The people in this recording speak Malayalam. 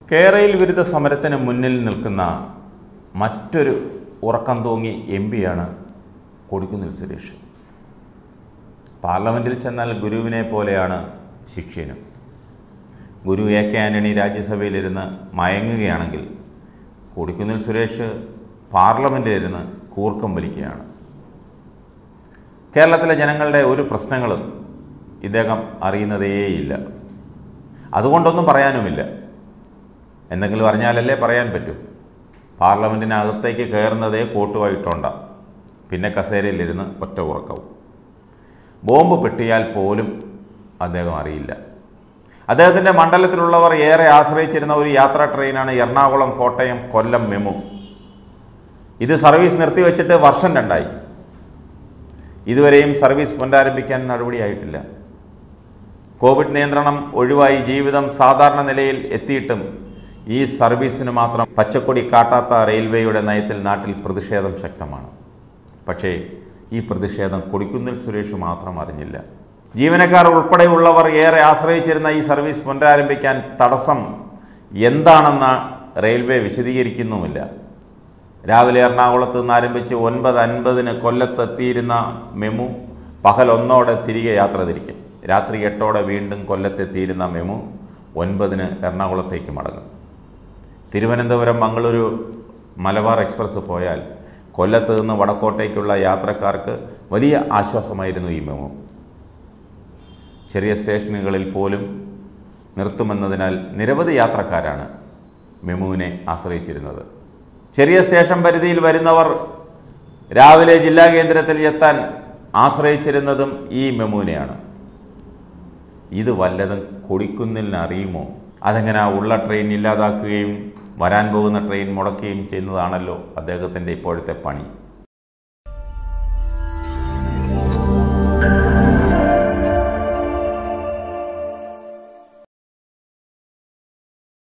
കേരയിൽ വിരുദ്ധ സമരത്തിന് മുന്നിൽ നിൽക്കുന്ന മറ്റൊരു ഉറക്കം തൂങ്ങി എം പിയാണ് കൊടിക്കുന്നിൽ സുരേഷ് പാർലമെൻറ്റിൽ ചെന്നാൽ ഗുരുവിനെ പോലെയാണ് ശിഷ്യനും ഗുരു എ കെ ആൻ്റണി രാജ്യസഭയിലിരുന്ന് മയങ്ങുകയാണെങ്കിൽ കൊടിക്കുന്നിൽ സുരേഷ് പാർലമെൻറ്റിലിരുന്ന് കൂർക്കം വലിക്കുകയാണ് കേരളത്തിലെ ജനങ്ങളുടെ ഒരു പ്രശ്നങ്ങളും ഇദ്ദേഹം അറിയുന്നതേയില്ല അതുകൊണ്ടൊന്നും പറയാനുമില്ല എന്തെങ്കിലും അറിഞ്ഞാലല്ലേ പറയാൻ പറ്റൂ പാർലമെൻറ്റിനകത്തേക്ക് കയറുന്നതേ കോട്ടുമായിട്ടോണ്ട പിന്നെ കസേരയിലിരുന്ന് ഒറ്റ ഉറക്കവും ബോംബ് പെട്ടിയാൽ പോലും അദ്ദേഹം അറിയില്ല അദ്ദേഹത്തിൻ്റെ മണ്ഡലത്തിലുള്ളവർ ഏറെ ആശ്രയിച്ചിരുന്ന ഒരു യാത്രാ ട്രെയിനാണ് എറണാകുളം കോട്ടയം കൊല്ലം മെമു ഇത് സർവീസ് നിർത്തിവെച്ചിട്ട് വർഷം രണ്ടായി ഇതുവരെയും സർവീസ് പുനരാരംഭിക്കാൻ നടപടിയായിട്ടില്ല കോവിഡ് നിയന്ത്രണം ഒഴിവായി ജീവിതം സാധാരണ നിലയിൽ എത്തിയിട്ടും ഈ സർവീസിന് മാത്രം പച്ചക്കൊടി കാട്ടാത്ത റെയിൽവേയുടെ നയത്തിൽ നാട്ടിൽ പ്രതിഷേധം ശക്തമാണ് പക്ഷേ ഈ പ്രതിഷേധം കൊടിക്കുന്നിൽ സുരേഷ് മാത്രം അറിഞ്ഞില്ല ജീവനക്കാർ ഉൾപ്പെടെയുള്ളവർ ഏറെ ആശ്രയിച്ചിരുന്ന ഈ സർവീസ് പുനരാരംഭിക്കാൻ തടസ്സം എന്താണെന്ന് റെയിൽവേ വിശദീകരിക്കുന്നുമില്ല രാവിലെ എറണാകുളത്ത് നിന്ന് ആരംഭിച്ച് ഒൻപത് അൻപതിന് കൊല്ലത്തെത്തിയിരുന്ന മെമു പകൽ ഒന്നോടെ തിരികെ യാത്ര തിരിക്കും രാത്രി എട്ടോടെ വീണ്ടും കൊല്ലത്തെത്തിയിരുന്ന മെമു ഒൻപതിന് എറണാകുളത്തേക്ക് മടങ്ങും തിരുവനന്തപുരം മംഗളൂരു മലബാർ എക്സ്പ്രസ് പോയാൽ കൊല്ലത്ത് നിന്ന് വടക്കോട്ടേക്കുള്ള യാത്രക്കാർക്ക് വലിയ ആശ്വാസമായിരുന്നു ഈ മെമു ചെറിയ സ്റ്റേഷനുകളിൽ പോലും നിർത്തുമെന്നതിനാൽ നിരവധി യാത്രക്കാരാണ് മെമുവിനെ ആശ്രയിച്ചിരുന്നത് ചെറിയ സ്റ്റേഷൻ പരിധിയിൽ വരുന്നവർ രാവിലെ ജില്ലാ കേന്ദ്രത്തിൽ എത്താൻ ആശ്രയിച്ചിരുന്നതും ഈ മെമുവിനെയാണ് ഇത് വല്ലതും കൊടിക്കുന്നിലിന് അറിയുമോ അതെങ്ങനെ ആ ഉള്ള ട്രെയിൻ ഇല്ലാതാക്കുകയും വരാൻ പോകുന്ന ട്രെയിൻ മുടക്കുകയും ചെയ്യുന്നതാണല്ലോ അദ്ദേഹത്തിൻ്റെ ഇപ്പോഴത്തെ പണി